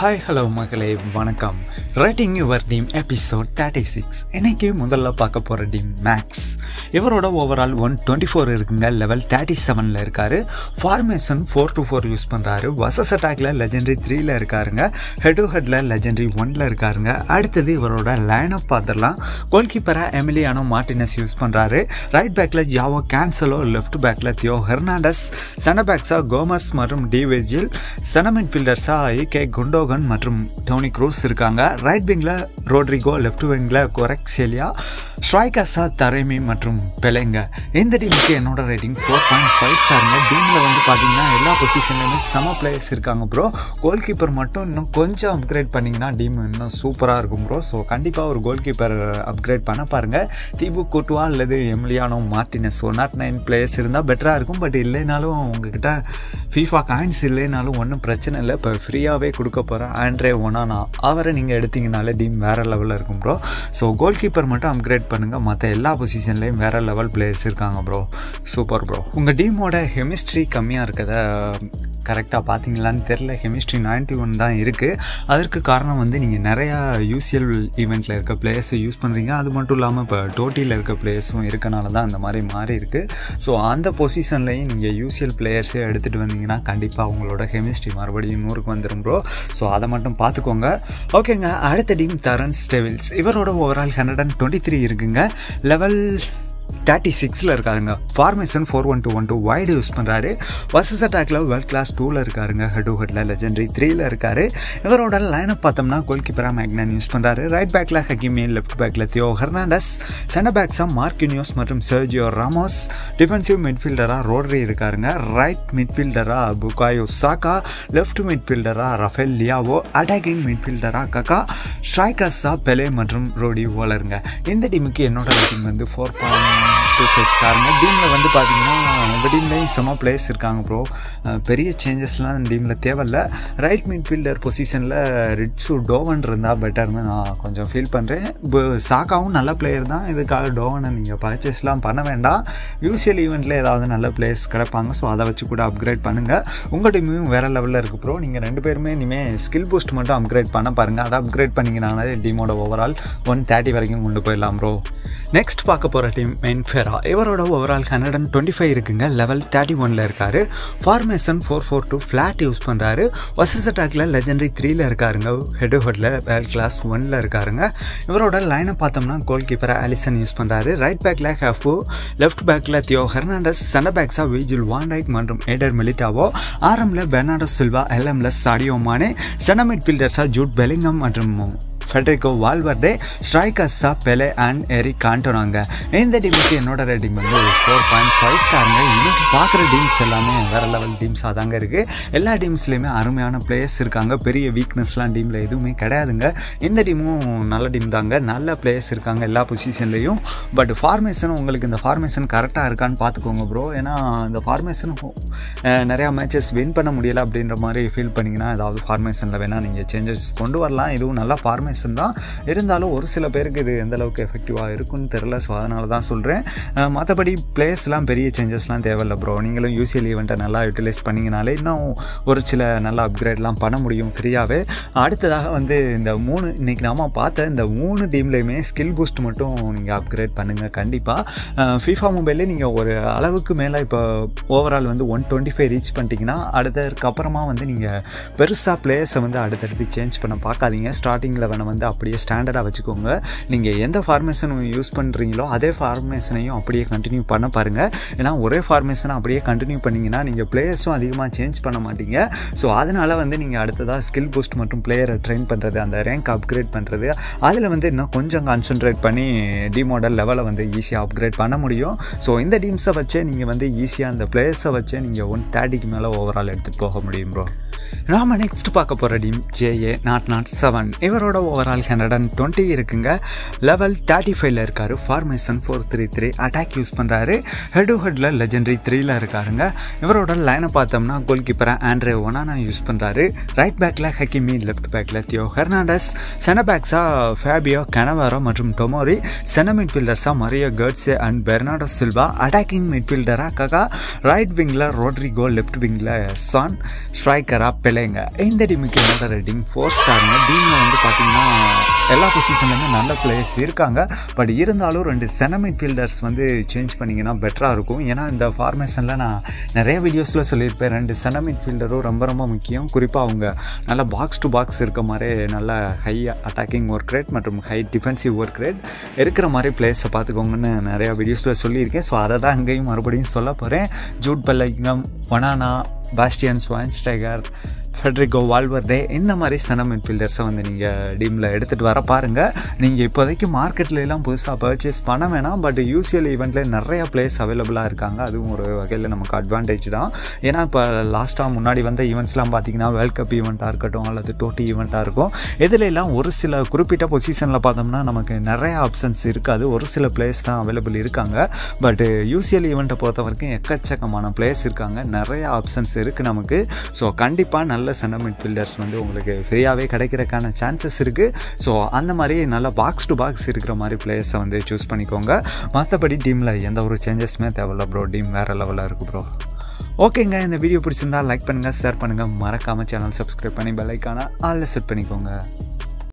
hi hello மகளே வணக்கம் rating your team episode thirty six இன்னைக்கு முதல்ல பார்க்க போகிற டீம் மேக்ஸ் இவரோட ஓவரால் ஒன் டுவெண்ட்டி ஃபோர் இருக்குங்க லெவல் தேர்ட்டி செவனில் இருக்கார் formation four two four use பண்ணுறாரு வசஸ் அட்டாக்ல லெஜெண்டரி த்ரீல இருக்காருங்க ஹெட் டு ஹெட்டில் லெஜெண்டரி ஒனில் இருக்காருங்க அடுத்தது இவரோட லைனப் பார்த்துடலாம் கோல் கீப்பராக எமிலியானோ மார்டினஸ் யூஸ் பண்ணுறாரு ரைட் பேக்கில் ஜாவோ கேன்சலோ லெஃப்ட் பேக்கில் தியோ ஹெர்னாண்டஸ் சென பேக்ஸாக கோமஸ் மற்றும் டி வெஜில் சென மிட்ஃபீல்டர்ஸாக ஏகே குண்டோகன் மற்றும் டோனி க்ரூஸ் இருக்காங்க ரைட் விங்கில் ரோட்ரிகோ லெஃப்ட் விங்கில் கொரெக்சேலியா ஸ்ட்ரைக்கர்ஸாக தரைமி மற்றும் பெலைங்க இந்த டீமுக்கு என்னோட ரேட்டிங் ஃபோர் பாயிண்ட் ஃபைவ் ஸ்டாருங்க டீமில் வந்து பார்த்தீங்கன்னா எல்லா பொசிஷன்லையுமே செம பிளேயர்ஸ் இருக்காங்க ப்ரோ கோல் கீப்பர் மட்டும் இன்னும் கொஞ்சம் அப்கிரேட் பண்ணிங்கன்னா டீம் இன்னும் சூப்பராக இருக்கும் ப்ரோ ஸோ கண்டிப்பாக ஒரு கோல் கீப்பர் அப்கிரேட் பண்ண பாருங்கள் தீபு கூட்டுவா அல்லது Emiliano Martinez one not nine players இருந்தால் பெட்டராக இருக்கும் பட் இல்லைனாலும் உங்ககிட்ட ஃபீஃபா காயின்ஸ் இல்லைனாலும் ஒன்றும் பிரச்சனை இல்லை இப்போ ஃப்ரீயாகவே கொடுக்க போகிறேன் ஆண்ட்ரே ஒனானா அவரை நீங்கள் எடுத்தீங்கனாலே டீம் வேறு லெவலில் இருக்கும் ப்ரோ ஸோ கோல் கீப்பர் மட்டும் அப்கிரேட் பண்ணுங்கள் மற்ற எல்லா பொசிஷன்லேயும் வேறு லெவல் பிளேயர்ஸ் இருக்காங்க ப்ரோ சூப்பர் ப்ரோ உங்கள் டீமோட கெமிஸ்ட்ரி கம்மியாக இருக்கத கரெக்டாக பார்த்தீங்களான்னு தெரில கெமிஸ்ட்ரி நைன்ட்டி ஒன் தான் இருக்குது அதற்கு காரணம் வந்து நீங்கள் நிறையா யூசிஎல் ஈவெண்ட்டில் இருக்க பிளேயர்ஸை யூஸ் பண்ணுறீங்க அது மட்டும் இல்லாமல் இப்போ டோட்டியில் இருக்க பிளேயர்ஸும் இருக்கனால தான் அந்த மாதிரி மாறி இருக்குது ஸோ அந்த பொசிஷன்லையும் நீங்கள் யூசிஎல் பிளேயர்ஸே எடுத்துகிட்டு வந்தீங்கன்னா கண்டிப்பாக உங்களோட கெமிஸ்ட்ரி மறுபடியும் நூறுக்கு வந்துடும் ப்ரோ ஸோ அதை மட்டும் பார்த்துக்கோங்க ஓகேங்க அடுத்த டீம் தரன் ஸ்டெவில்ஸ் இவரோட overall hundred and twenty three இருக்குங்க லெவல் தேர்ட்டி சிக்ஸில் இருக்காருங்க formation four one two one two wide use பண்ணுறாரு வர்சஸ் அட்டாக்ல வேர்ல்ட் கிளாஸ் டூவில் இருக்காருங்க ஹெட் டு ஹெட்டில் லெஜெண்டரி த்ரீல இருக்காரு இவரோட லைனப் பார்த்தோம்னா கோல் கீப்பராக மேக்னன் யூஸ் பண்ணுறாரு ரைட் பேக்கில் ஹக்கிமி லெஃப்ட் பேக்கில் தியோ ஹெர்னாண்டஸ் சென்டர் பேக்ஸாக மார்க்கினியோஸ் மற்றும் சர்ஜியோ ராமோஸ் டிஃபென்சிவ் மிட்ஃபீல்டராக ரோட்ரி இருக்காருங்க ரைட் மிட்ஃபீல்டராக புகாயோ சாக்கா லெஃப்ட் மிட்ஃபீல்டராக ரஃபேல் லியாவோ அட்டாக்கிங் மிட்ஃபீல்டராக கக்கா ஸ்ட்ரைக்கர்ஸாக பெலே மற்றும் ரோடி ஓலருங்க இந்த டீமுக்கு என்னோட ரேட்டிங் வந்து ஃபோர் பாயிண்ட் டூ ஃபைவ் ஸ்டாருங்க டீமில் வந்து பார்த்தீங்கன்னா உங்கள் டீம்லேயும் செம பிளேயர்ஸ் இருக்காங்க ப்ரோ பெரிய சேஞ்சஸ்லாம் இந்த டீமில் தேவையில்ல ரைட் மிட்ஃபீல்டர் பொசிஷனில் ரிட்ஸு டோவன் இருந்தால் பெட்டர்னு நான் கொஞ்சம் ஃபீல் பண்ணுறேன் இப்போ சாக்காவும் நல்ல பிளேயர் தான் இதுக்காக டோவனை நீங்கள் பர்ச்சேஸ்லாம் பண்ண வேண்டாம் யூசியல் ஈவெண்ட்டில் ஏதாவது நல்ல பிளேயர்ஸ் கிடைப்பாங்க ஸோ அதை வச்சு கூட அப்கிரேட் பண்ணுங்கள் உங்கள் டீமும் வேறு லெவலில் இருக்குது ப்ரோ நீங்கள் ரெண்டு பேருமே இனிமேல் ஸ்கில் பூஸ்ட் மட்டும் அப்கிரேட் பண்ண பாருங்கள் அதை அப்கிரேட் பண்ணிங்கனாலே டீமோட ஓவரால் ஒன் தேர்ட்டி வரைக்கும் கொண்டு போயிடலாம் ப்ரோ நெக்ஸ்ட் பார்க்க போகிற டீம் மெயின் ஃபெரா இவரோட overall hundred and twenty five இருக்குங்க லெவல் தேர்ட்டி ஒனில் இருக்கார் formation four four two flat use பண்ணுறாரு வசஸ் அட்டாக்ல லெஜெண்டரி த்ரீல இருக்காருங்க ஹெட் ஹெட்டில் வேல் கிளாஸ் ஒனில் இருக்காருங்க இவரோட லைனை பார்த்தோம்னா கோல் கீப்பராக ஆலிசன் யூஸ் பண்ணுறாரு ரைட் பேக்கில் ஹேஃபு லெஃப்ட் பேக்கில் Theo Hernandez centre பேக்ஸாக Virgil van Dijk மற்றும் ஏடர் மெலிட்டாவோ ஆரம்பில் பெர்னாடோ சில்வா எல்எம்ல சாடியோ மானே சென்டர் மிட்ஃபீல்டர்ஸாக ஜூட் பெலிங்கம் மற்றும் ஃபெட்ரிகோ வால்வர்டே ஸ்ட்ரைக்கர்ஸா பெலே அண்ட் எரிக் காண்டோனாங்க இந்த டீமுக்கு என்னோட ரேட்டிங் வந்து ஃபோர் பாயிண்ட் ஃபைவ் ஸ்டாருங்க இன்னைக்கு பார்க்குற டீம்ஸ் எல்லாமே வேறு லெவல் டீம்ஸாக தாங்க இருக்குது எல்லா டீம்ஸ்லேயுமே அருமையான பிளேயர்ஸ் இருக்காங்க பெரிய வீக்னஸ்லாம் டீமில் எதுவுமே கிடையாதுங்க இந்த டீமும் நல்ல டீம் தாங்க நல்ல பிளேயர்ஸ் இருக்காங்க எல்லா பொசிஷன்லேயும் பட் ஃபார்மேஷன் உங்களுக்கு இந்த ஃபார்மேஷன் கரெக்டாக இருக்கான்னு பார்த்துக்கோங்க ப்ரோ ஏன்னா இந்த ஃபார்மேஷன் நிறையா மேட்சஸ் வின் பண்ண முடியலை அப்படின்ற மாதிரி ஃபீல் பண்ணிங்கன்னா ஏதாவது ஃபார்மேஷனில் வேணால் நீங்கள் சேஞ்சஸ் கொண்டு வரலாம் இதுவும் நல்லா ஃபார்மேஷன் ஆப்ஷன் தான் இருந்தாலும் ஒரு சில பேருக்கு இது எந்த அளவுக்கு எஃபெக்டிவாக இருக்குன்னு தெரில ஸோ அதனால தான் சொல்கிறேன் மற்றபடி பிளேஸ்லாம் பெரிய சேஞ்சஸ்லாம் தேவையில்ல ப்ரோ நீங்களும் யூசிஎல் ஈவெண்ட்டை நல்லா யூட்டிலைஸ் பண்ணிங்கனாலே இன்னும் ஒரு சில நல்ல அப்கிரேட்லாம் பண்ண முடியும் ஃப்ரீயாகவே அடுத்ததாக வந்து இந்த மூணு இன்றைக்கி நாம பார்த்த இந்த மூணு டீம்லேயுமே ஸ்கில் பூஸ்ட் மட்டும் நீங்கள் அப்கிரேட் பண்ணுங்கள் கண்டிப்பாக ஃபீஃபா மொபைல்லே நீங்கள் ஒரு அளவுக்கு மேலே இப்போ ஓவரால் வந்து ஒன் டுவெண்ட்டி ஃபைவ் ரீச் பண்ணிட்டீங்கன்னா அடுத்ததுக்கப்புறமா வந்து நீங்கள் பெருசாக பிளேயர்ஸை வந்து அடுத்தடுத்து சேஞ்ச் பண்ண பார்க்காதீங்க ஸ்டார்டிங் லெவனை வந்து அப்படியே ஸ்டாண்டர்டாக வச்சுக்கோங்க நீங்கள் எந்த ஃபார்மேஷன் யூஸ் பண்ணுறீங்களோ அதே ஃபார்மேஷனையும் அப்படியே கண்டினியூ பண்ண பாருங்கள் ஏன்னா ஒரே ஃபார்மேஷனை அப்படியே கண்டினியூ பண்ணிங்கன்னா நீங்கள் பிளேயர்ஸும் அதிகமாக சேஞ்ச் பண்ண மாட்டீங்க ஸோ அதனால் வந்து நீங்கள் அடுத்ததாக ஸ்கில் பூஸ்ட் மற்றும் பிளேயரை ட்ரெயின் பண்ணுறது அந்த ரேங்க் அப்கிரேட் பண்ணுறது அதில் வந்து இன்னும் கொஞ்சம் கான்சென்ட்ரேட் பண்ணி டி மாடல் லெவலை வந்து ஈஸியாக அப்கிரேட் பண்ண முடியும் ஸோ இந்த டீம்ஸை வச்சே நீங்கள் வந்து ஈஸியாக அந்த பிளேயர்ஸை வச்சே நீங்கள் ஒன் தேர்ட்டிக்கு மேலே ஓவரால் எடுத்துகிட்டு போக முடியும் ப்ரோ நாம நெக்ஸ்ட் பார்க்க போகிற team J A not not seven இவரோட ஓவரால் ஹண்ட்ரட் அண்ட் டுவெண்ட்டி இருக்குங்க லெவல் தேர்ட்டி ஃபைவ்ல இருக்காரு formation four three three attack use பண்ணுறாரு ஹெட் டு ஹெட்டில் லெஜெண்டரி த்ரீல இருக்காருங்க இவரோட லைனை பார்த்தோம்னா கோல் கீப்பராக ஆண்ட்ரே ஒனானா யூஸ் பண்ணுறாரு ரைட் பேக்கில் ஹக்கிமி லெஃப்ட் பேக்கில் தியோ ஹெர்னாண்டஸ் சென பேக்ஸாக ஃபேபியோ கனவாரோ மற்றும் டொமோரி சென மிட்ஃபீல்டர்ஸாக Mario Gotze and Bernardo Silva attacking மிட்ஃபீல்டராக ககா ரைட் விங்கில் ரோட்ரிகோ லெஃப்ட் விங்கில் சான் ஸ்ட்ரைக்கராக பிள்ளைங்க இந்த டீமுக்கு என்னோட ரேட்டிங் ஃபோர் ஸ்டாருங்க டீமில் வந்து பார்த்தீங்கன்னா எல்லா பொசிஷன்லையுமே நல்ல பிளேயர்ஸ் இருக்காங்க பட் இருந்தாலும் ரெண்டு செனமிட் ஃபீல்டர்ஸ் வந்து சேஞ்ச் பண்ணிங்கன்னா பெட்டராக இருக்கும் ஏன்னா இந்த ஃபார்மேஷனில் நான் நிறைய வீடியோஸில் சொல்லியிருப்பேன் ரெண்டு செனமிட் ஃபீல்டரும் ரொம்ப ரொம்ப முக்கியம் குறிப்பாக அவங்க நல்ல பாக்ஸ் டு பாக்ஸ் இருக்க மாதிரி நல்ல ஹை அட்டாக்கிங் ஒர்க் ரேட் மற்றும் ஹை டிஃபென்சிவ் ஒர்க் ரேட் இருக்கிற மாதிரி பிளேயர்ஸை பார்த்துக்கோங்கன்னு நிறையா வீடியோஸில் சொல்லியிருக்கேன் ஸோ அதை தான் அங்கேயும் மறுபடியும் சொல்ல போகிறேன் ஜூட் பல்லிங்கம் வனானா பாஸ்டியன் ஸ்வான்ஸ்டைகர் ஃபெட்ரிகோ வால்வர்டே இந்த மாதிரி சன மிட்ஃபீல்டர்ஸை வந்து நீங்கள் டீமில் எடுத்துகிட்டு வர பாருங்கள் நீங்கள் இப்போதைக்கு மார்க்கெட்லலாம் புதுசாக பர்ச்சேஸ் பண்ண வேணாம் பட் யூசியல் ஈவெண்ட்டில் நிறைய பிளேஸ் அவைலபிளாக இருக்காங்க அதுவும் ஒரு வகையில் நமக்கு அட்வான்டேஜ் தான் ஏன்னா இப்போ லாஸ்ட்டாக முன்னாடி வந்த ஈவெண்ட்ஸ்லாம் பார்த்தீங்கன்னா வேர்ல்ட் கப் ஈவெண்ட்டாக இருக்கட்டும் அல்லது டோட்டி ஈவெண்ட்டாக இருக்கும் இதில் எல்லாம் ஒரு சில குறிப்பிட்ட பொசிஷனில் பார்த்தோம்னா நமக்கு நிறைய ஆப்ஷன்ஸ் இருக்காது ஒரு சில பிளேஸ் தான் அவைலபிள் இருக்காங்க பட் யூசியல் ஈவெண்ட்டை பொறுத்த வரைக்கும் எக்கச்சக்கமான பிளேஸ் இருக்காங்க நிறைய ஆப்ஷன்ஸ் இருக்குது நமக்கு ஸோ கண்டிப்பாக நல்ல சென்டர் மிட்ஃபீல்டர்ஸ் வந்து உங்களுக்கு ஃப்ரீயாகவே கிடைக்கிறதுக்கான சான்சஸ் இருக்குது ஸோ அந்த மாதிரி நல்ல பாக்ஸ் டு பாக்ஸ் இருக்கிற மாதிரி பிளேயர்ஸை வந்து சூஸ் பண்ணிக்கோங்க மற்றபடி டீமில் எந்த ஒரு சேஞ்சஸுமே தேவையில்ல ப்ரோ டீம் வேறு லெவலில் இருக்குது ப்ரோ ஓகேங்க இந்த வீடியோ பிடிச்சிருந்தா லைக் பண்ணுங்கள் ஷேர் பண்ணுங்கள் மறக்காமல் சேனல் சப்ஸ்கிரைப் பண்ணி பெல்லைக்கான ஆளில் செட் பண்ணிக்கோங்க